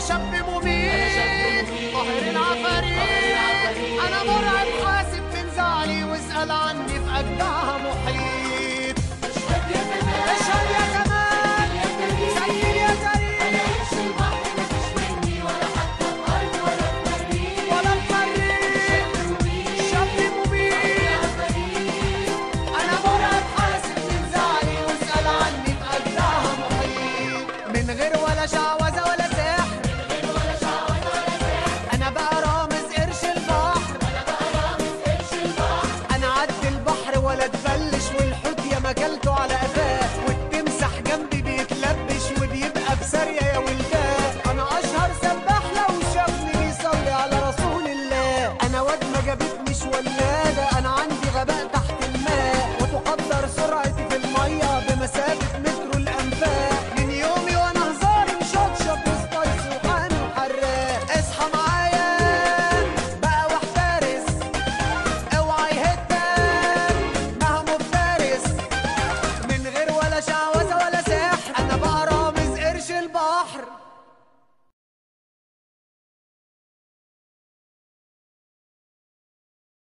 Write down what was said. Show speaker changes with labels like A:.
A: شاب مميت قاهر العفاريت انا مرعب حاسب من زعلي واسال عني في اجدعها محيط اشهد يا كمان سجل يا كريم ولا الفريق شاب مميت انا مرعب حاسب من زعلي واسال عني في اجدعها محيط من غير ولا شعوذه ولا سحر انا بقى رامز قرش البحر انا عدي البحر ولا اتفلش والحوت يا مكلته على قفاه والتمسح جنبي بيتلبش وبيبقى بسارية يا ولدان انا اشهر سباح لو شافني بيصلي على رسول الله انا واد ما جابتنيش ولاده انا